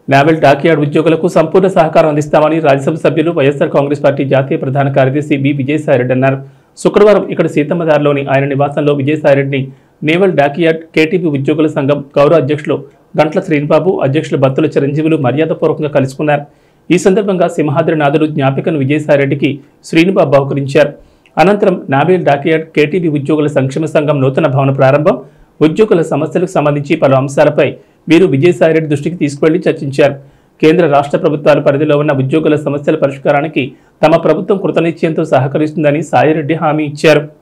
novel dockyard ఉద్యోగులకు సంపూర్ణ సహకారం అందిస్తామని రాజ్యసభ సభ్యులు వైఎస్ఆర్ కాంగ్రెస్ పార్టీ జాతీయ ప్రధాన కార్యదర్శి బి విజయసాయిరెడ్డి అన్నారు శుక్రవారం ఇక్కడ సీతమ్మదారిలోని ఆయన నివాసంలో విజయసాయిరెడ్డిని నేవల్ డాకియార్డ్ కేటీపీ ఉద్యోగుల సంఘం గౌరవ అధ్యక్షులు గంట్ల శ్రీనిబాబు అధ్యక్షులు బత్తుల చిరంజీవులు మర్యాదపూర్వకంగా కలుసుకున్నారు ఈ సందర్భంగా సింహాద్రి నాథుడు జ్ఞాపికను విజయసాయిరెడ్డికి శ్రీనిబాబు బహుకరించారు అనంతరం నాబేల్ డాకియార్డ్ కేటీపీ ఉద్యోగుల సంక్షేమ సంఘం నూతన భవన ప్రారంభం ఉద్యోగుల సమస్యలకు సంబంధించి పలు అంశాలపై వీరు విజయసాయిరెడ్డి దృష్టికి తీసుకువెళ్లి చర్చించారు కేంద్ర రాష్ట్ర ప్రభుత్వాల పరిధిలో ఉన్న ఉద్యోగుల సమస్యల పరిష్కారానికి తమ ప్రభుత్వం కృతనిశ్చయంతో సహకరిస్తుందని సాయిరెడ్డి హామీ ఇచ్చారు